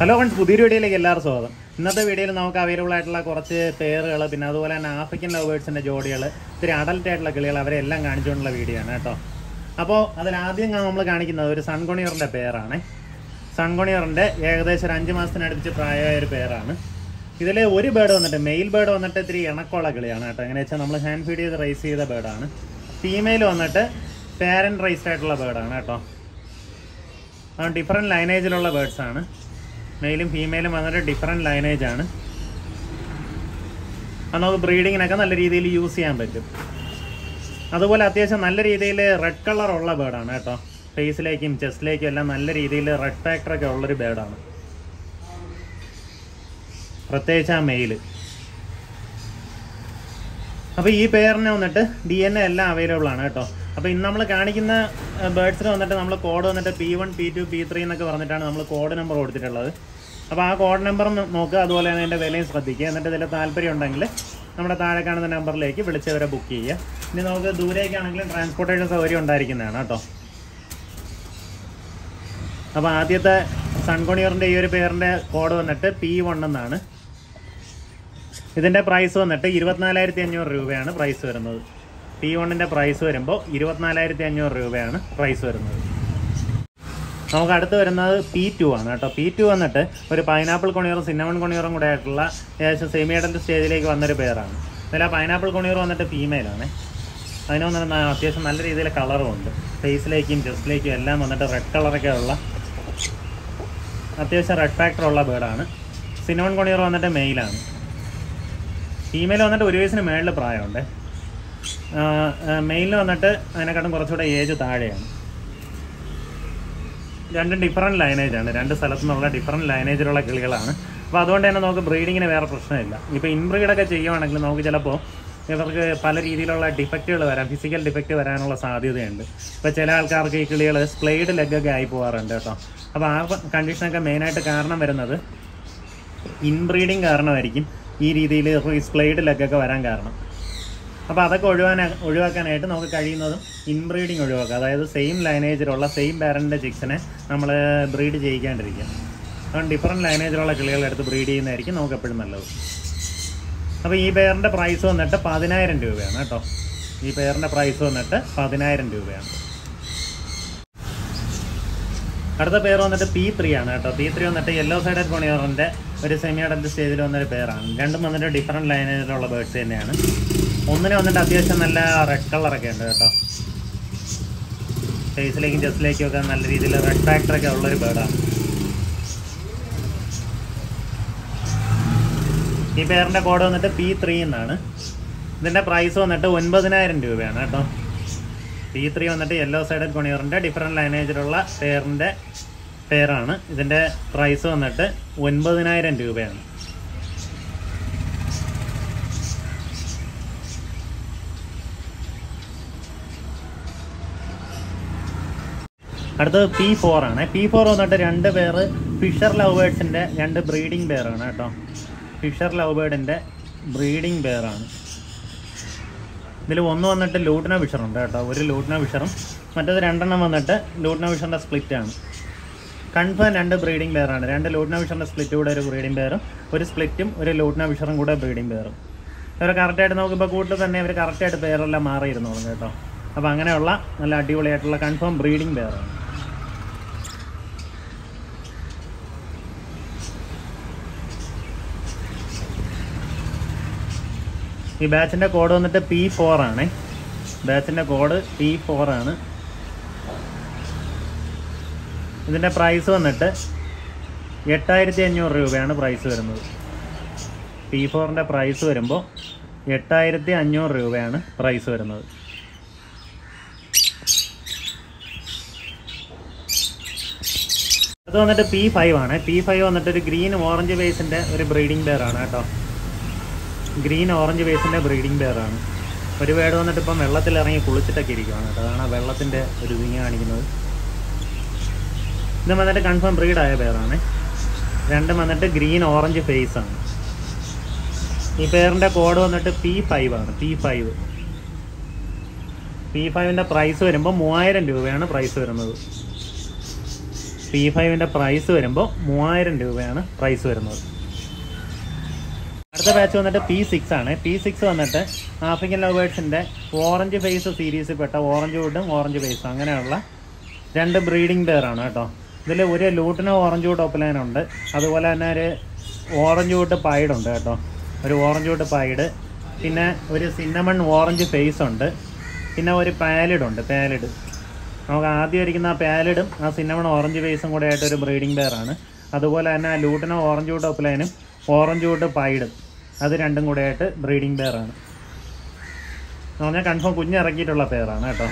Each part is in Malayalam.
ഹലോ ഫ്രണ്ട്സ് പുതിയൊരു വീഡിയോയിലേക്ക് എല്ലാവർക്കും സ്വാഗതം ഇന്നത്തെ വീഡിയോയിൽ നമുക്ക് അവൈലബിൾ ആയിട്ടുള്ള കുറച്ച് പേറുകൾ പിന്നെ അതുപോലെ തന്നെ ആഫ്രിക്കൻ ലവേഴ്സിൻ്റെ ജോഡികൾ ഇത്തിരി അഡൽട്ട് ആയിട്ടുള്ള കിളികൾ അവരെല്ലാം കാണിച്ചുകൊണ്ടുള്ള വീഡിയോ ആണ് കേട്ടോ അപ്പോൾ അതിലാദ്യം നമ്മൾ കാണിക്കുന്നത് ഒരു സൺകൊണിയറിൻ്റെ പേരാണ് സൺകൊണിയറിൻ്റെ ഏകദേശം ഒരു അഞ്ച് മാസത്തിനടുപ്പിച്ച് പ്രായമായ ഒരു പേരാണ് ഇതിൽ ഒരു ബേർഡ് വന്നിട്ട് മെയിൽ ബേർഡ് വന്നിട്ട് ഇത്തിരി ഇണക്കമുള്ള കിളിയാണ് കേട്ടോ എങ്ങനെ വെച്ചാൽ നമ്മൾ ഹാൻഡ് ഫീഡ് ചെയ്ത് റൈസ് ചെയ്ത ബേർഡാണ് ഫീമെയിൽ വന്നിട്ട് പാരൻറ്റ് റൈസ്ഡ് ആയിട്ടുള്ള ബേർഡാണ് കേട്ടോ അത് ഡിഫറെൻറ്റ് ലൈനേജിലുള്ള ബേർഡ്സ് ആണ് മെയിലും ഫീമെയിലും വന്നിട്ട് ഡിഫറെൻറ്റ് ലൈനേജ് ആണ് അത് നമുക്ക് ബ്രീഡിങ്ങിനൊക്കെ നല്ല രീതിയിൽ യൂസ് ചെയ്യാൻ പറ്റും അതുപോലെ അത്യാവശ്യം നല്ല രീതിയിൽ റെഡ് കളർ ഉള്ള ബേർഡാണ് കേട്ടോ ഫേസിലേക്കും ചെസ്റ്റിലേക്കും എല്ലാം നല്ല രീതിയിൽ റെഡ് ഫാക്ടറൊക്കെ ഉള്ളൊരു ബേർഡാണ് പ്രത്യേകിച്ച് ആ മെയിൽ അപ്പോൾ ഈ പേരിന് വന്നിട്ട് ഡി എൻ എ എല്ലാം അവൈലബിൾ ആണ് കേട്ടോ അപ്പോൾ ഇന്ന് നമ്മൾ കാണിക്കുന്ന ബേർഡ്സിന് വന്നിട്ട് നമ്മൾ കോഡ് വന്നിട്ട് P one P two P three എന്നൊക്കെ പറഞ്ഞിട്ടാണ് നമ്മൾ കോഡ് നമ്പർ കൊടുത്തിട്ടുള്ളത് അപ്പോൾ ആ കോഡ് നമ്പർ നോക്കുക അതുപോലെ തന്നെ അതിൻ്റെ വിലയും ശ്രദ്ധിക്കുക എന്നിട്ട് ഇതിൽ താല്പര്യം ഉണ്ടെങ്കിൽ നമ്മുടെ താഴെ കാണുന്ന നമ്പറിലേക്ക് വിളിച്ചവരെ ബുക്ക് ചെയ്യുക ഇനി നമുക്ക് ദൂരേക്കാണെങ്കിലും ട്രാൻസ്പോർട്ടേഷൻ സൗകര്യം ഉണ്ടായിരിക്കുന്നതാണ് കേട്ടോ അപ്പോൾ ആദ്യത്തെ സൺകൊണിയറിൻ്റെ ഈ ഒരു പേരിൻ്റെ കോഡ് വന്നിട്ട് പി വൺ എന്നാണ് ഇതിൻ്റെ പ്രൈസ് വന്നിട്ട് ഇരുപത്തിനാലായിരത്തി അഞ്ഞൂറ് രൂപയാണ് പ്രൈസ് വരുന്നത് പി വണ്ണിൻ്റെ പ്രൈസ് വരുമ്പോൾ ഇരുപത്തിനാലായിരത്തി അഞ്ഞൂറ് രൂപയാണ് പ്രൈസ് വരുന്നത് നമുക്ക് അടുത്ത് വരുന്നത് പി ടു ആണ് കേട്ടോ പി ടു വന്നിട്ട് ഒരു പൈനാപ്പിൾ കൊണിയറും സിന്നമൺ കൊണിയറും കൂടെ ആയിട്ടുള്ള ഏകദേശം സെമി അഡൽറ്റ് സ്റ്റേജിലേക്ക് വന്നൊരു പേരാണ് ഇതിൽ ആ പൈനാപ്പിൾ കൊണിയർ വന്നിട്ട് ഫീമെയിലാണ് അതിന് വന്നിട്ട് ന- അത്യാവശ്യം നല്ല രീതിയിൽ കളറും ഉണ്ട് ഫേസിലേക്കും ചെസ്റ്റിലേക്കും എല്ലാം വന്നിട്ട് റെഡ് കളറൊക്കെ ഉള്ള അത്യാവശ്യം റെഡ് ഫാക്ടർ ഉള്ള ബേർഡാണ് സിനമൺ കൊണിയർ വന്നിട്ട് മെയിലാണ് ഫീമെയിൽ വന്നിട്ട് ഒരു വയസ്സിന് മേളിൽ പ്രായമുണ്ട് മെയിലിന് വന്നിട്ട് അതിനെക്കാട്ടും കുറച്ചുകൂടെ ഏജ് താഴെയാണ് രണ്ടും ഡിഫറെൻറ്റ് ലൈനേജ് ആണ് രണ്ട് സ്ഥലത്തു നിന്നുള്ള ഡിഫറെൻറ്റ് ലൈനേജിലുള്ള കിളികളാണ് അപ്പോൾ അതുകൊണ്ട് തന്നെ നമുക്ക് ബ്രീഡിങ്ങിന് വേറെ പ്രശ്നമില്ല ഇപ്പോൾ ഇൻബ്രീഡൊക്കെ ചെയ്യുവാണെങ്കിൽ നമുക്ക് ചിലപ്പോൾ ഇവർക്ക് പല രീതിയിലുള്ള ഡിഫക്റ്റുകൾ വരാം ഫിസിക്കൽ ഡിഫക്റ്റ് വരാനുള്ള സാധ്യതയുണ്ട് ഇപ്പോൾ ചില ആൾക്കാർക്ക് ഈ കിളികൾ സ്പ്ലേഡ് ലെഗൊക്കെ ആയി പോകാറുണ്ട് കേട്ടോ അപ്പോൾ ആ കണ്ടീഷനൊക്കെ മെയിനായിട്ട് കാരണം വരുന്നത് ഇൻബ്രീഡിങ് കാരണമായിരിക്കും ഈ രീതിയിൽ സ്പ്ലേഡ് ലെഗൊക്കെ വരാൻ കാരണം അപ്പോൾ അതൊക്കെ ഒഴിവാൻ ഒഴിവാക്കാനായിട്ട് നമുക്ക് കഴിയുന്നതും ഇൻബ്രീഡിങ് ഒഴിവാക്കുക അതായത് സെയിം ലൈനേജിലുള്ള സെയിം പാരൻ്റെ ചിക്സിനെ നമ്മൾ ബ്രീഡ് ചെയ്യിക്കാണ്ടിരിക്കുക അതുകൊണ്ട് ഡിഫറെൻറ്റ് ലൈനേജിലുള്ള കിളികളെടുത്ത് ബ്രീഡ് ചെയ്യുന്നതായിരിക്കും നമുക്ക് എപ്പോഴും നല്ലത് അപ്പോൾ ഈ പെയറിൻ്റെ പ്രൈസ് വന്നിട്ട് പതിനായിരം രൂപയാണ് കേട്ടോ ഈ പെയറിൻ്റെ പ്രൈസ് വന്നിട്ട് പതിനായിരം രൂപയാണ് അടുത്ത പേർ വന്നിട്ട് പി ത്രീ ആണ് കേട്ടോ പി ത്രീ വന്നിട്ട് യെല്ലോ സൈഡഡ് കൊണിയറിൻ്റെ ഒരു സെമി അഡൽറ്റ് സ്റ്റേജിൽ വന്നൊരു പേരാണ് രണ്ടും വന്നിട്ട് ഡിഫറെൻറ്റ് ലൈനേജിലുള്ള ബേർഡ്സ് തന്നെയാണ് ഒന്നിന് വന്നിട്ട് അത്യാവശ്യം നല്ല റെഡ് കളറൊക്കെ ഉണ്ട് കേട്ടോ ഫേസിലേക്കും ചെസ്റ്റിലേക്കും ഒക്കെ നല്ല രീതിയിൽ റെഡ് ഫാക്ടറൊക്കെ ഉള്ളൊരു ബേർഡാണ് ഈ പേരിൻ്റെ കോഡ് വന്നിട്ട് പി ത്രീ എന്നാണ് ഇതിൻ്റെ പ്രൈസ് വന്നിട്ട് ഒൻപതിനായിരം രൂപയാണ് കേട്ടോ പി ത്രീ വന്നിട്ട് യെല്ലോ സൈഡഡ് കൊണിയറിൻ്റെ ഡിഫറെൻറ്റ് ലൈനേജിലുള്ള പേരിൻ്റെ പേരാണ് ഇതിൻ്റെ പ്രൈസ് വന്നിട്ട് ഒൻപതിനായിരം രൂപയാണ് അടുത്തത് പി ഫോർ ആണ് പി ഫോർ വന്നിട്ട് രണ്ട് പേര് ഫിഷർ ലവ് ബേർഡ്സിൻ്റെ രണ്ട് ബ്രീഡിംഗ് പെയറാണ് കേട്ടോ ഫിഷർ ലവ് ബേർഡിൻ്റെ ബ്രീഡിംഗ് പെയറാണ് ഇതിൽ ഒന്ന് വന്നിട്ട് ലൂട്ടിന ഫിഷർ ഉണ്ട് കേട്ടോ ഒരു ലൂട്ടിന ഫിഷറും മറ്റേത് രണ്ടെണ്ണം വന്നിട്ട് ലൂട്ടിന ഫിഷറിൻ്റെ സ്പ്ലിറ്റ് ആണ് കൺഫേം രണ്ട് ബ്രീഡിംഗ് പെയറാണ് രണ്ട് ലൂട്ടിന ഫിഷറിൻ്റെ സ്പ്ലിറ്റ് കൂടെ ഒരു ബ്രീഡിംഗ് പെയറും ഒരു സ്പ്ലിറ്റും ഒരു ലൂട്ടിന ഫിഷറും കൂടെ ബ്രീഡിംഗ് പെയറും ഇവർ കറക്റ്റായിട്ട് നോക്കുമ്പോൾ കൂട്ടിൽ തന്നെ ഇവർ കറക്റ്റായിട്ട് പെയറെല്ലാം മാറിയിരുന്നോളും കേട്ടോ അപ്പോൾ അങ്ങനെയുള്ള നല്ല അടിപൊളിയായിട്ടുള്ള കൺഫേം ബ്രീഡിംഗ് പെയറാണ് ഈ ബാച്ചിൻ്റെ കോഡ് വന്നിട്ട് പി ഫോർ ആണ് ബാച്ചിൻ്റെ കോഡ് പി ഫോർ ആണ് ഇതിൻ്റെ പ്രൈസ് വന്നിട്ട് എട്ടായിരത്തി അഞ്ഞൂറ് രൂപയാണ് പ്രൈസ് വരുന്നത് പി ഫോറിൻ്റെ പ്രൈസ് വരുമ്പോൾ എട്ടായിരത്തി അഞ്ഞൂറ് രൂപയാണ് പ്രൈസ് വരുന്നത് അത് വന്നിട്ട് പി ഫൈവ് ആണ് പി ഫൈവ് വന്നിട്ട് ഒരു ഗ്രീൻ ഓറഞ്ച് ബേസിൻ്റെ ഒരു ബ്രീഡിംഗ് പെയർ ആണ് കേട്ടോ ഗ്രീൻ ഓറഞ്ച് ബേസിൻ്റെ ബ്രീഡിംഗ് പെയറാണ് ഒരു പേട് വന്നിട്ട് ഇപ്പം വെള്ളത്തിൽ ഇറങ്ങി കുളിച്ചിട്ടൊക്കെ ഇരിക്കുകയാണ് കേട്ടോ അതാണ് ആ വെള്ളത്തിൻ്റെ ഒരു ഇതിങ്ങ കാണിക്കുന്നത് ഇത് വന്നിട്ട് കൺഫേം ബ്രീഡായ പേരാണ് രണ്ടും വന്നിട്ട് ഗ്രീൻ ഓറഞ്ച് ഫേസ് ആണ് ഈ പേരിൻ്റെ കോഡ് വന്നിട്ട് പി ഫൈവ് ആണ് പി ഫൈവ് പി ഫൈവിൻ്റെ പ്രൈസ് വരുമ്പോൾ മൂവായിരം രൂപയാണ് പ്രൈസ് വരുന്നത് പി ഫൈവിൻ്റെ പ്രൈസ് വരുമ്പോൾ മൂവായിരം രൂപയാണ് പ്രൈസ് വരുന്നത് അടുത്ത ബാച്ച് വന്നിട്ട് പി സിക്സ് ആണ് പി സിക്സ് വന്നിട്ട് ആഫ്രിക്കൻ ലവേഴ്സിൻ്റെ ഓറഞ്ച് ഫേസ് സീരീസിൽ പെട്ട ഓറഞ്ച് വുഡും ഓറഞ്ച് ഫേസും അങ്ങനെയുള്ള രണ്ട് ബ്രീഡിംഗ് പെയറാണ് കേട്ടോ ഇതിൽ ഒരു ലൂട്ടിനോ ഓറഞ്ച് വുഡ് ഒപ്പലാനുണ്ട് അതുപോലെ തന്നെ ഒരു ഓറഞ്ച് വുഡ് പൈഡ് ഉണ്ട് കേട്ടോ ഒരു ഓറഞ്ച് വുഡ് പൈഡ് പിന്നെ ഒരു സിന്നമൺ ഓറഞ്ച് ഫേസ് ഉണ്ട് പിന്നെ ഒരു പാലിഡ് ഉണ്ട് പാലിഡ് നമുക്ക് ആദ്യം ഇരിക്കുന്ന ആ പാലിഡും ആ സിന്നമൺ ഓറഞ്ച് ഫേസും കൂടെ ആയിട്ട് ഒരു ബ്രീഡിംഗ് പെയറാണ് അതുപോലെ തന്നെ ആ ലൂട്ടിനോ ഓറഞ്ച് വുഡ് ഒപ്പലൈനും ഓറഞ്ച് വുഡ് പൈഡും അത് രണ്ടും കൂടെ ആയിട്ട് ബ്രീഡിംഗ് പെയറാണ് എന്ന് പറഞ്ഞാൽ കൺഫേം കുഞ്ഞിറക്കിയിട്ടുള്ള പെയറാണ് കേട്ടോ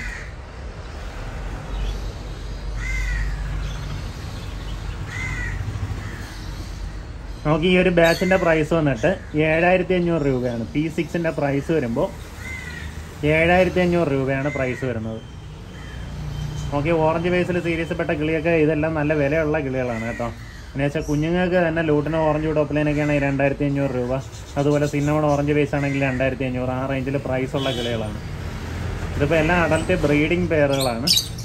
നമുക്ക് ഈ ഒരു ബാച്ചിൻ്റെ പ്രൈസ് വന്നിട്ട് ഏഴായിരത്തി അഞ്ഞൂറ് രൂപയാണ് പി സിക്സിൻ്റെ പ്രൈസ് വരുമ്പോൾ ഏഴായിരത്തി അഞ്ഞൂറ് രൂപയാണ് പ്രൈസ് വരുന്നത് നമുക്ക് ഓറഞ്ച് ബേസിൽ സീരീസിൽപ്പെട്ട കിളിയൊക്കെ ഇതെല്ലാം നല്ല വിലയുള്ള കിളികളാണ് കേട്ടോ എന്ന് വെച്ചാൽ കുഞ്ഞുങ്ങൾക്ക് തന്നെ ലൂട്ടിന് ഓറഞ്ച് ടോപ്പിലൈനൊക്കെ ആണെങ്കിൽ രണ്ടായിരത്തി അഞ്ഞൂറ് രൂപ അതുപോലെ സിന്നമൺ ഓറഞ്ച് ബേസ് ആണെങ്കിൽ രണ്ടായിരത്തി അഞ്ഞൂറ് ആ റേഞ്ചിൽ പ്രൈസുള്ള കിളികളാണ് ഇതിപ്പോൾ എല്ലാം അഡൽട്ട് ബ്രീഡിംഗ് പെയറുകളാണ്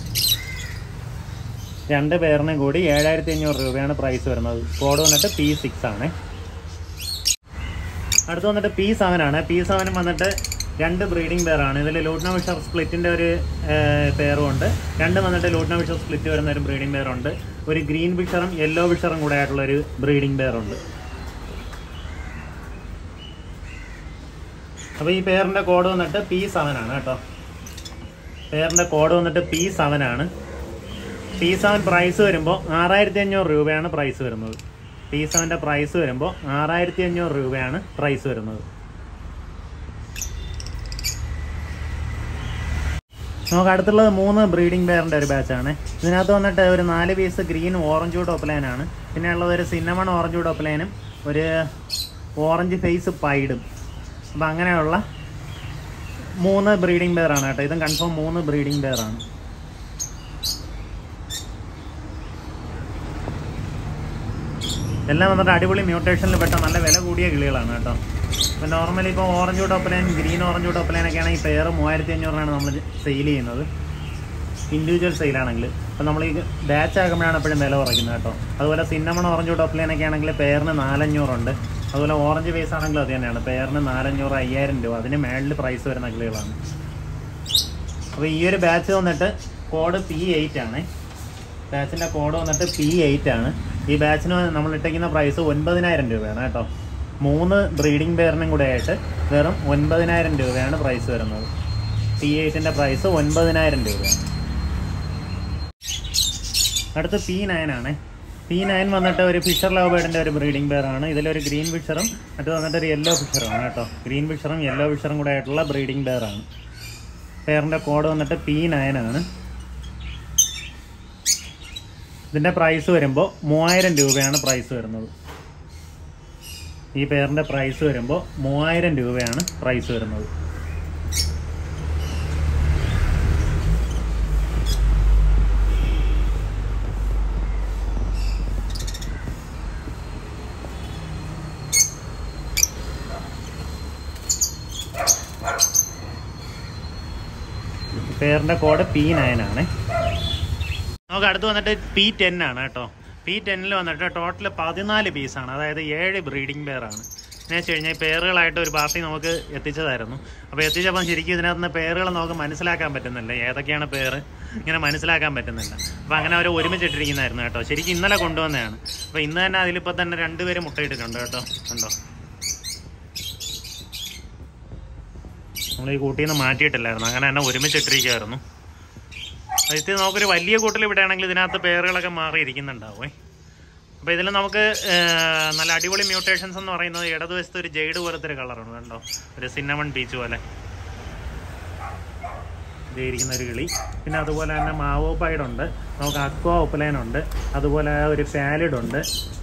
രണ്ട് പേരിനും കൂടി ഏഴായിരത്തി അഞ്ഞൂറ് രൂപയാണ് പ്രൈസ് വരുന്നത് കോഡ് വന്നിട്ട് പി സിക്സ് ആണ് അടുത്ത് വന്നിട്ട് പി സെവൻ ആണ് പി സെവനും വന്നിട്ട് രണ്ട് ബ്രീഡിംഗ് പെയറാണ് ഇതിൽ ലൂട്ട്ന വിഷർ സ്പ്ലിറ്റിൻ്റെ ഒരു പെയറും ഉണ്ട് രണ്ട് വന്നിട്ട് ലൂട്ട്ന വിഷർ സ്പ്ലിറ്റ് വരുന്ന ഒരു ബ്രീഡിംഗ് പെയറുണ്ട് ഒരു ഗ്രീൻ വിഷറും യെല്ലോ വിഷറും കൂടെ ആയിട്ടുള്ള ഒരു ബ്രീഡിംഗ് പെയറുണ്ട് അപ്പോൾ ഈ പെയറിൻ്റെ കോഡ് വന്നിട്ട് പി സെവൻ ആണ് കേട്ടോ പെയറിൻ്റെ കോഡ് വന്നിട്ട് പി സെവൻ ആണ് പി സെവൻ പ്രൈസ് വരുമ്പോൾ ആറായിരത്തി അഞ്ഞൂറ് രൂപയാണ് പ്രൈസ് വരുന്നത് പി സെവൻ്റെ പ്രൈസ് വരുമ്പോൾ ആറായിരത്തി അഞ്ഞൂറ് രൂപയാണ് പ്രൈസ് വരുന്നത് നമുക്ക് അടുത്തുള്ളത് മൂന്ന് ബ്രീഡിംഗ് പെയറിൻ്റെ ഒരു ബാച്ചാണ് ഇതിനകത്ത് വന്നിട്ട് ഒരു നാല് പീസ് ഗ്രീൻ ഓറഞ്ച് വുഡ് ഒപ്പലൈനാണ് പിന്നെ ഉള്ളത് ഒരു സിന്നമൺ ഓറഞ്ച് വുഡ് ഒപ്പലൈനും ഒരു ഓറഞ്ച് ഫേസ് പൈഡും അപ്പം അങ്ങനെയുള്ള മൂന്ന് ബ്രീഡിംഗ് പെയറാണ് കേട്ടോ ഇതും കൺഫേം മൂന്ന് ബ്രീഡിംഗ് പെയറാണ് എല്ലാം വന്നിട്ട് അടിപൊളി മ്യൂട്ടേഷനിൽ പെട്ട നല്ല വില കൂടിയ കിളികളാണ് കേട്ടോ ഇപ്പം നോർമലി ഇപ്പോൾ orange wood opaline green orange wood ഒപ്പലൈനൊക്കെ ആണെങ്കിൽ പെയർ മൂവായിരത്തി അഞ്ഞൂറിനാണ് നമ്മൾ സെയിൽ ചെയ്യുന്നത് ഇൻഡിവിജ്വൽ സെയിലാണെങ്കിൽ അപ്പം നമ്മൾ ഈ ബാച്ച് ആകുമ്പോഴാണ് എപ്പോഴും വില കുറയ്ക്കുന്നത് കേട്ടോ അതുപോലെ സിന്നമൺ ഓറഞ്ച് വുഡ് ഒപ്പലൈനൊക്കെ ആണെങ്കിൽ പെയറിന് നാലഞ്ഞൂറുണ്ട് അതുപോലെ ഓറഞ്ച് ബേസ് ആണെങ്കിലും അത് തന്നെയാണ് പെയറിന് നാലഞ്ഞൂറ് അയ്യായിരം രൂപ അതിന് മേളിൽ പ്രൈസ് വരുന്ന കിളികളാണ് അപ്പോൾ ഈ ഒരു ബാച്ച് വന്നിട്ട് കോഡ് പി എയ്റ്റ് ആണ് ബാച്ചിൻ്റെ കോഡ് വന്നിട്ട് പി എയ്റ്റ് ആണ് ഈ ബാച്ചിന് നമ്മൾ ഇട്ടേക്കുന്ന പ്രൈസ് ഒൻപതിനായിരം രൂപയാണ് കേട്ടോ മൂന്ന് ബ്രീഡിംഗ് പെയറിനും കൂടെ ആയിട്ട് വെറും ഒൻപതിനായിരം രൂപയാണ് പ്രൈസ് വരുന്നത് പി എയ്റ്റിൻ്റെ പ്രൈസ് ഒൻപതിനായിരം രൂപയാണ് അടുത്ത് പി നയൻ ആണ് പി നയൻ വന്നിട്ട് ഒരു ഫിഷർ ലവ് ബേർഡിൻ്റെ ഒരു ബ്രീഡിംഗ് പെയറാണ് ഇതിലൊരു ഗ്രീൻ ഫിഷറും മറ്റു വന്നിട്ട് ഒരു യെല്ലോ ഫിഷറുമാണ് കേട്ടോ ഗ്രീൻ ഫിഷറും യെല്ലോ ഫിഷറും കൂടെ ആയിട്ടുള്ള ബ്രീഡിംഗ് പെയറാണ് പെയറിൻ്റെ കോഡ് വന്നിട്ട് പി നയൻ ആണ് ഇതിൻ്റെ പ്രൈസ് വരുമ്പോൾ മൂവായിരം രൂപയാണ് പ്രൈസ് വരുന്നത് ഈ പെയറിൻ്റെ പ്രൈസ് വരുമ്പോൾ മൂവായിരം രൂപയാണ് പ്രൈസ് വരുന്നത് പെയറിൻ്റെ കോഡ് പി നയൻ ആണ് നമുക്ക് അടുത്ത് വന്നിട്ട് പി ടെൻ ആണ് കേട്ടോ പി ടെന്നിൽ വന്നിട്ട് ടോട്ടൽ പതിനാല് പീസാണ് അതായത് ഏഴ് ബ്രീഡിംഗ് പെയറാണ് എന്ന് വെച്ച് കഴിഞ്ഞാൽ പെയറുകളായിട്ട് ഒരു പാർട്ടി നമുക്ക് എത്തിച്ചതായിരുന്നു അപ്പോൾ എത്തിച്ചപ്പോൾ ശരിക്കും ഇതിനകത്ത് നിന്ന് പെയറുകൾ നമുക്ക് മനസ്സിലാക്കാൻ പറ്റുന്നില്ല ഏതൊക്കെയാണ് പെയർ ഇങ്ങനെ മനസ്സിലാക്കാൻ പറ്റുന്നില്ല അപ്പോൾ അങ്ങനെ അവർ ഒരുമിച്ചിട്ടിരിക്കുന്നതായിരുന്നു കേട്ടോ ശരിക്കും ഇന്നലെ കൊണ്ടുവന്നതാണ് അപ്പോൾ ഇന്ന് തന്നെ അതിലിപ്പോൾ തന്നെ രണ്ടുപേര് മുട്ടയിട്ടിട്ടുണ്ട് കേട്ടോ കണ്ടോ നമ്മൾ ഈ കൂട്ടിൽ നിന്ന് മാറ്റിയിട്ടില്ലായിരുന്നു അങ്ങനെ തന്നെ ഒരുമിച്ചിട്ടിരിക്കുമായിരുന്നു ഇത് നമുക്കൊരു വലിയ കൂട്ടിൽ വിടുകയാണെങ്കിൽ ഇതിനകത്ത് പേറുകളൊക്കെ മാറിയിരിക്കുന്നുണ്ടാവേ അപ്പോൾ ഇതിൽ നമുക്ക് ഏർ, നല്ല അടിപൊളി മ്യൂട്ടേഷൻസ് എന്ന് പറയുന്നത് ഇടതുവശത്ത് ഒരു ജെയ്ഡ് പോലത്തെ ഒരു കളറാണ് കണ്ടോ ഒരു സിന്നമൺ പീച്ച് പോലെ ഇത് ഇരിക്കുന്ന ഒരു കിളി പിന്നെ അതുപോലെ തന്നെ മാവോ പൈഡുണ്ട് നമുക്ക് അക്വ ഒപ്പലൈൻ ഉണ്ട് അതുപോലെ ഒരു സാലിഡ് ഉണ്ട്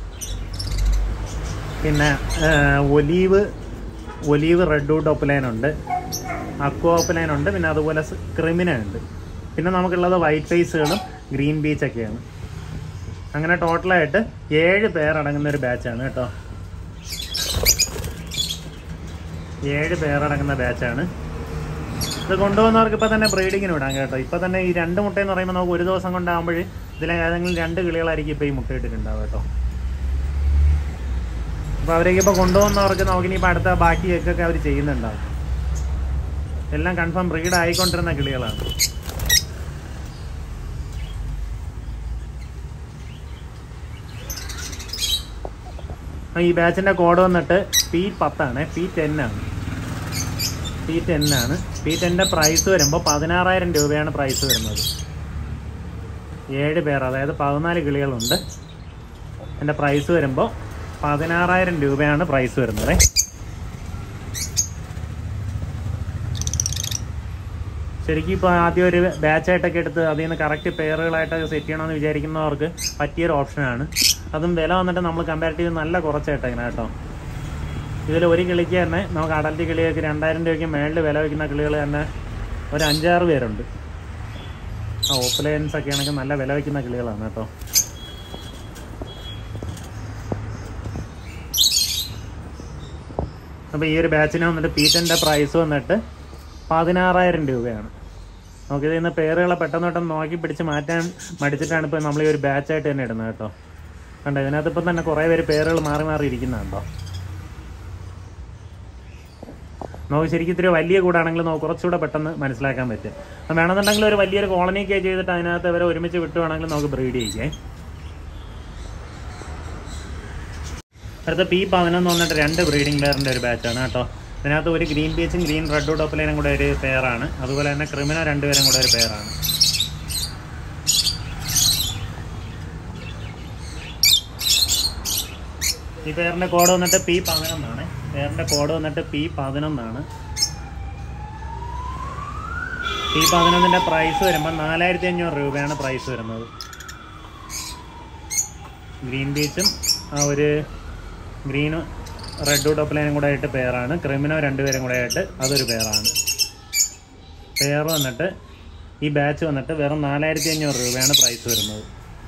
പിന്നെ ഏർ, olive olive red wood opaline ഉണ്ട് അക്വ ഒപ്പലൈൻ ഉണ്ട് പിന്നെ അതുപോലെ ക്രിമിന ഉണ്ട് പിന്നെ നമുക്കുള്ളത് വൈറ്റ് ഫേസുകളും ഗ്രീൻ ബീച്ചൊക്കെയാണ് അങ്ങനെ ടോട്ടലായിട്ട് ഏഴ് പേരടങ്ങുന്ന ഒരു ബാച്ചാണ് കേട്ടോ ഏഴ് പേരടങ്ങുന്ന ബാച്ചാണ് ഇത് കൊണ്ടുപോകുന്നവർക്ക് ഇപ്പം തന്നെ ബ്രീഡിങ്ങിന് വിടാം കേട്ടോ ഇപ്പം തന്നെ ഈ രണ്ട് മുട്ടയെന്ന് പറയുമ്പോൾ നമുക്ക് ഒരു ദിവസം കൊണ്ടാകുമ്പോൾ ഇതിലെ ഏതെങ്കിലും രണ്ട് കിളികളായിരിക്കും ഇപ്പോൾ ഈ മുട്ടയിട്ടിട്ടുണ്ടാവുക കേട്ടോ അപ്പോൾ അവരേക്ക് ഇപ്പോൾ കൊണ്ടുപോകുന്നവർക്ക് നമുക്കിനിപ്പോൾ അടുത്ത ബാക്കി എഗ്ഗൊക്കെ അവർ ചെയ്യുന്നുണ്ടാവും എല്ലാം കൺഫേം ബ്രീഡ് ആയിക്കൊണ്ടിരുന്ന കിളികളാണ് ആ, ഈ ബാച്ചിൻ്റെ കോഡ് വന്നിട്ട് പി പത്താണ് പി ടെൻ ആണ് പി ടെൻ ആണ് പി ടെൻ്റെ പ്രൈസ് വരുമ്പോൾ പതിനാറായിരം രൂപയാണ് പ്രൈസ് വരുന്നത് ഏഴ് പേർ അതായത് പതിനാല് കിളികളുണ്ട് എൻ്റെ പ്രൈസ് വരുമ്പോൾ പതിനാറായിരം രൂപയാണ് പ്രൈസ് വരുന്നത് ശരിക്കും ഇപ്പോൾ ആദ്യം ഒരു ബാച്ചായിട്ടൊക്കെ എടുത്ത് അതിൽ നിന്ന് കറക്റ്റ് പെയറുകളായിട്ടൊക്കെ സെറ്റ് ചെയ്യണമെന്ന് വിചാരിക്കുന്നവർക്ക് പറ്റിയൊരു ഓപ്ഷനാണ് അതും വില വന്നിട്ട് നമ്മൾ കമ്പാരിറ്റീവ് നല്ല കുറച്ചായിട്ടാണ് കേട്ടോ ഇതിൽ ഒരു കിളിക്ക് തന്നെ നമുക്ക് അടൽറ്റ് കിളിയൊക്കെ രണ്ടായിരം രൂപയ്ക്ക് മേളിൽ വില വയ്ക്കുന്ന കിളികൾ തന്നെ ഒരു അഞ്ചാറ് പേരുണ്ട് ആ ഓഫ്ലൈൻസ് ഒക്കെ ആണെങ്കിൽ നല്ല വില വയ്ക്കുന്ന കിളികളാണ് കേട്ടോ അപ്പോൾ ഈ ഒരു ബാച്ചിന് വന്നിട്ട് പീറ്റൻ്റെ പ്രൈസ് വന്നിട്ട് പതിനാറായിരം രൂപയാണ് നമുക്കിത് ഇന്ന് പേരുകളെ പെട്ടെന്ന് പെട്ടെന്ന് നോക്കി പിടിച്ച് മാറ്റാൻ മടിച്ചിട്ടാണ് ഇപ്പോൾ നമ്മൾ ഈ ഒരു ബാച്ചായിട്ട് തന്നെ ഇടുന്നത് കേട്ടോ കണ്ടോ ഇതിനകത്ത് ഇപ്പം തന്നെ കുറേ പേര് പേരുകൾ മാറി മാറി ഇരിക്കുന്നുണ്ടോ നമുക്ക് ശരിക്കും ഇത്തിരി വലിയ കൂടാണെങ്കിൽ നമുക്ക് കുറച്ചുകൂടെ പെട്ടെന്ന് മനസ്സിലാക്കാൻ പറ്റും അപ്പം വേണമെന്നുണ്ടെങ്കിൽ ഒരു വലിയൊരു കോളനിയൊക്കെ ചെയ്തിട്ട് അതിനകത്ത് അവരെ ഒരുമിച്ച് വിട്ടുവാണെങ്കിൽ നമുക്ക് ബ്രീഡ് ചെയ്യിക്കേ അടുത്ത പി പതിനൊന്ന് വന്നിട്ട് രണ്ട് ബ്രീഡിംഗ് പെയറിൻ്റെ ഒരു ബാച്ചാണ് കേട്ടോ ഇതിനകത്ത് ഒരു ഗ്രീൻ ബീച്ചും ഗ്രീൻ റെഡ് ഡോപ്പലേനും കൂടെ ഒരു പെയറാണ് അതുപോലെ തന്നെ ക്രിമിനോ രണ്ടുപേരും കൂടെ ഒരു പെയറാണ് ഈ പേരിൻ്റെ കോഡ് വന്നിട്ട് പി പതിനൊന്നാണ് പേരിൻ്റെ കോഡ് വന്നിട്ട് പി പതിനൊന്നാണ് പി പതിനൊന്നിൻ്റെ പ്രൈസ് വരുമ്പോൾ നാലായിരത്തി അഞ്ഞൂറ് രൂപയാണ് പ്രൈസ് വരുന്നത് ഗ്രീൻ ബീച്ചും ആ ഒരു ഗ്രീനും റെഡ് ടോപ്പിലൈനും കൂടെ ആയിട്ട് പെയറാണ് ക്രിമിനോ രണ്ടുപേരും കൂടെ ആയിട്ട് അതൊരു പെയറാണ് പെയർ വന്നിട്ട് ഈ ബാച്ച് വന്നിട്ട് വെറും നാലായിരത്തി അഞ്ഞൂറ് രൂപയാണ് പ്രൈസ് വരുന്നത്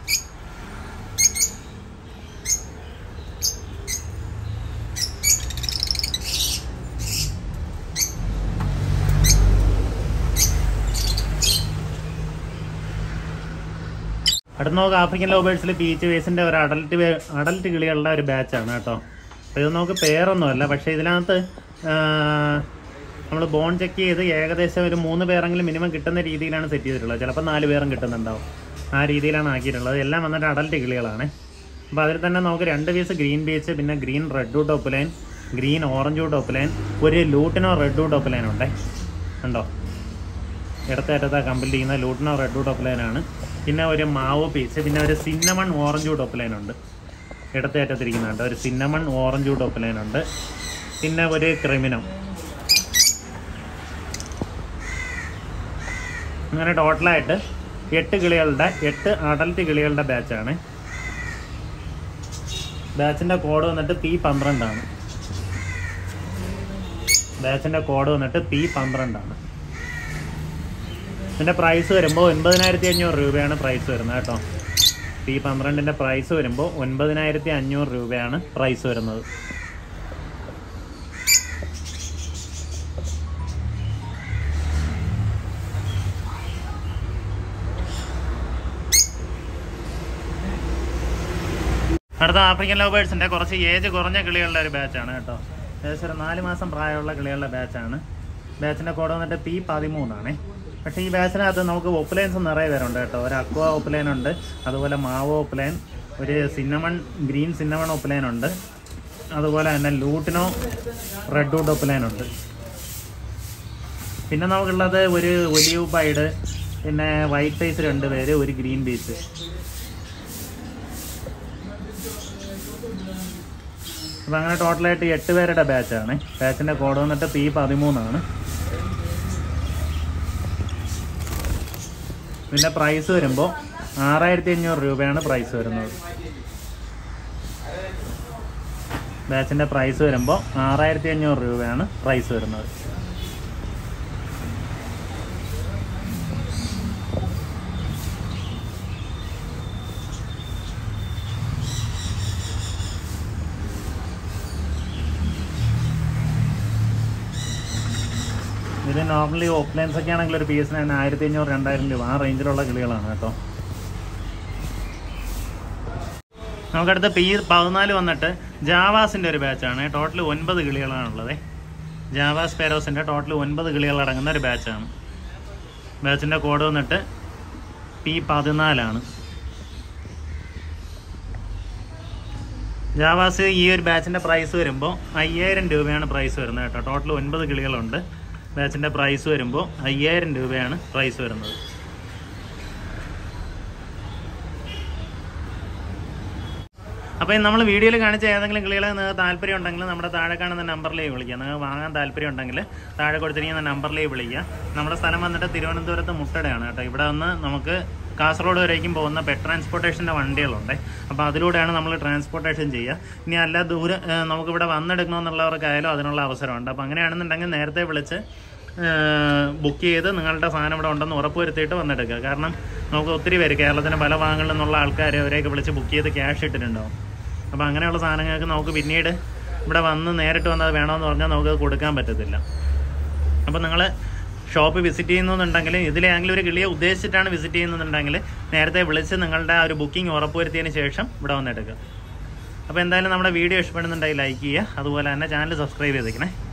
അടുത്ത നോക്ക് ആഫ്രിക്കൻ ലോബേഴ്സിൽ പീച്ച് വേസിൻ്റെ ഒരു അഡൽട്ട് അഡൽട്ട് കിളികളുടെ ഒരു ബാച്ചാണ് കേട്ടോ അപ്പോൾ ഇത് നമുക്ക് പേരൊന്നുമല്ല പക്ഷേ ഇതിനകത്ത് നമ്മൾ ബോൺ ചെക്ക് ചെയ്ത് ഏകദേശം ഒരു മൂന്ന് പേരെങ്കിലും മിനിമം കിട്ടുന്ന രീതിയിലാണ് സെറ്റ് ചെയ്തിട്ടുള്ളത് ചിലപ്പോൾ നാല് പേരും കിട്ടുന്നുണ്ടാവും ആ രീതിയിലാണ് ആക്കിയിട്ടുള്ളത് എല്ലാം വന്നിട്ട് അഡൽട്ട് കിളികളാണ് അപ്പോൾ അതിൽ തന്നെ നമുക്ക് രണ്ട് പീസ് ഗ്രീൻ ബീച്ച് പിന്നെ green red wood opaline green orange wood opaline ഒരു ലൂട്ടിനോ റെഡ് വുഡ് ഓപ്പലൈൻ ഉണ്ടേ ഉണ്ടോ ഇടത്തേറ്റത്താ കംപ്ലീറ്റ് ചെയ്യുന്ന ലൂട്ടിനോ റെഡ് വുഡ് ഓപ്പലൈനാണ് പിന്നെ ഒരു മാവോ പീസ് പിന്നെ ഒരു സിന്നമൺ ഓറഞ്ച് വുഡ് ഓപ്പലൈൻ ഉണ്ട് ഇടത്തേറ്റത്തിരിക്കുന്നുണ്ട് ഒരു സിന്നമൺ ഓറഞ്ച് വുഡ് ഓപ്പലൈൻ ഉണ്ട് പിന്നെ ഒരു ക്രിമിനോ അങ്ങനെ ടോട്ടലായിട്ട് എട്ട് കിളികളുടെ എട്ട് അഡൽട്ട് കിളികളുടെ ബാച്ചാണ് ബാച്ചിൻ്റെ കോഡ് വന്നിട്ട് പി പന്ത്രണ്ടാണ് ബാച്ചിൻ്റെ കോഡ് വന്നിട്ട് പി പന്ത്രണ്ടാണ് ഇതിൻ്റെ പ്രൈസ് വരുമ്പോൾ ഒൻപതിനായിരത്തി അഞ്ഞൂറ് രൂപയാണ് പ്രൈസ് വരുന്നത് കേട്ടോ പി പന്ത്രണ്ടിൻ്റെ പ്രൈസ് വരുമ്പോൾ ഒൻപതിനായിരത്തി അഞ്ഞൂറ് രൂപയാണ് പ്രൈസ് വരുന്നത് അടുത്ത ആഫ്രിക്കൻ ലവേഴ്സിൻ്റെ കുറച്ച് ഏജ് കുറഞ്ഞ കിളികളുടെ ഒരു ബാച്ചാണ് കേട്ടോ ഏകദേശം ഒരു നാല് മാസം പ്രായമുള്ള കിളികളുടെ ബാച്ചാണ് ബാച്ചിൻ്റെ കോഡ് വന്നിട്ട് പി പതിമൂന്നാണ് പക്ഷേ ഈ ബാച്ചിനകത്ത് നമുക്ക് ഒപ്പലൈൻസ് നിറയെ പേരുണ്ട് കേട്ടോ ഒരു അക്വ ഒപ്പലൈൻ ഉണ്ട് അതുപോലെ മാവോ ഒപ്പലൈൻ ഒരു സിന്നമൺ ഗ്രീൻ സിന്നമൺ ഒപ്പലൈൻ ഉണ്ട് അതുപോലെ തന്നെ ലൂട്ടിനോ റെഡ് വുഡ് ഒപ്പലൈൻ ഉണ്ട് പിന്നെ നമുക്കുള്ളത് ഒരു ഒലിവ് ബൈഡ് പിന്നെ വൈറ്റ് ഫേസ് രണ്ട് പേര് ഒരു ഗ്രീൻ ബീച്ച് അപ്പം അങ്ങനെ ടോട്ടലായിട്ട് എട്ട് പേരുടെ ബാച്ചാണ് ബാച്ചിൻ്റെ കോഡ് വന്നിട്ട് പി പതിമൂന്നാണ് ഇതിൻ്റെ പ്രൈസ് വരുമ്പോൾ ആറായിരത്തി അഞ്ഞൂറ് രൂപയാണ് പ്രൈസ് വരുന്നത് ബാച്ചിൻ്റെ പ്രൈസ് വരുമ്പോൾ ആറായിരത്തി അഞ്ഞൂറ് രൂപയാണ് പ്രൈസ് വരുന്നത് ഇത് നോർമലി ഓഫ്ലൈൻസ് ഒക്കെ ആണെങ്കിൽ ഒരു പീസിന് തന്നെ ആയിരത്തി അഞ്ഞൂറ് രണ്ടായിരം രൂപ ആ റേഞ്ചിലുള്ള കിളികളാണ് കേട്ടോ നമുക്കടുത്ത് പി പതിനാല് വന്നിട്ട് ജാവാസിൻ്റെ ഒരു ബാച്ചാണ് ടോട്ടൽ ഒൻപത് കിളികളാണുള്ളത് ജാവാസ് പേരോസിൻ്റെ ടോട്ടൽ ഒൻപത് കിളികൾ അടങ്ങുന്ന ഒരു ബാച്ചാണ് ബാച്ചിൻ്റെ കോഡ് വന്നിട്ട് പി പതിനാലാണ് ജാവാസ് ഈ ഒരു ബാച്ചിൻ്റെ പ്രൈസ് വരുമ്പോൾ അയ്യായിരം രൂപയാണ് പ്രൈസ് വരുന്നത് കേട്ടോ ടോട്ടൽ ഒൻപത് കിളികളുണ്ട് ബാച്ചിൻ്റെ പ്രൈസ് വരുമ്പോൾ അയ്യായിരം രൂപയാണ് പ്രൈസ് വരുന്നത് അപ്പോൾ നമ്മൾ വീഡിയോയിൽ കാണിച്ച ഏതെങ്കിലും കിളികളെ നിങ്ങൾക്ക് താല്പര്യം ഉണ്ടെങ്കിൽ നമ്മുടെ താഴെ കാണുന്ന നമ്പറിലേക്ക് വിളിക്കുക നിങ്ങൾക്ക് വാങ്ങാൻ താല്പര്യം ഉണ്ടെങ്കിൽ താഴെ കൊടുത്തിരിക്കുന്ന നമ്പറിലേക്ക് വിളിക്കുക നമ്മുടെ സ്ഥലം വന്നിട്ട് തിരുവനന്തപുരത്ത് മുട്ടടയാണ് കേട്ടോ ഇവിടെ വന്ന് നമുക്ക് കാസർഗോഡ് വരേക്കും പോകുന്ന പെറ്റ് ട്രാൻസ്പോർട്ടേഷൻ്റെ വണ്ടികളുണ്ട് അപ്പോൾ അതിലൂടെയാണ് നമ്മൾ ട്രാൻസ്പോർട്ടേഷൻ ചെയ്യുക ഇനി അല്ല ദൂരം ഏഹ് നമുക്കിവിടെ വന്നെടുക്കണമെന്നുള്ളവർക്കായാലും അതിനുള്ള അവസരമുണ്ട് അപ്പോൾ അങ്ങനെയാണെന്നുണ്ടെങ്കിൽ നേരത്തെ വിളിച്ച് ബുക്ക് ചെയ്ത് നിങ്ങളുടെ സാധനം ഇവിടെ ഉണ്ടെന്ന് ഉറപ്പുവരുത്തിയിട്ട് വന്നെടുക്കുക കാരണം നമുക്ക് ഒത്തിരി പേര് കേരളത്തിൻ്റെ പല ഭാഗങ്ങളിൽ നിന്നുള്ള ആൾക്കാർ അവരെയൊക്കെ വിളിച്ച് ബുക്ക് ചെയ്ത് ക്യാഷ് ഇട്ടിട്ടുണ്ടാവും അപ്പോൾ അങ്ങനെയുള്ള സാധനങ്ങൾക്ക് നമുക്ക് പിന്നീട് ഇവിടെ വന്ന് നേരിട്ട് വന്നത് വേണമെന്ന് പറഞ്ഞാൽ നമുക്ക് അത് കൊടുക്കാൻ പറ്റത്തില്ല അപ്പോൾ നിങ്ങൾ ഷോപ്പ് വിസിറ്റ് ചെയ്യുന്നുണ്ടെങ്കിൽ ഇതിലേതെങ്കിലും ഒരു കിളിയെ ഉദ്ദേശിച്ചിട്ടാണ് വിസിറ്റ് ചെയ്യുന്നുണ്ടെങ്കിൽ നേരത്തെ വിളിച്ച് നിങ്ങളുടെ ആ ഒരു ബുക്കിംഗ് ഉറപ്പുവരുത്തിയതിന് ശേഷം ഇവിടെ വന്നെടുക്കുക അപ്പോൾ എന്തായാലും നമ്മുടെ വീഡിയോ ഇഷ്ടപ്പെടുന്നുണ്ടെങ്കിൽ ലൈക്ക് ചെയ്യുക അതുപോലെ തന്നെ ചാനൽ സബ്സ്ക്രൈബ് ചെയ്തേക്കണേ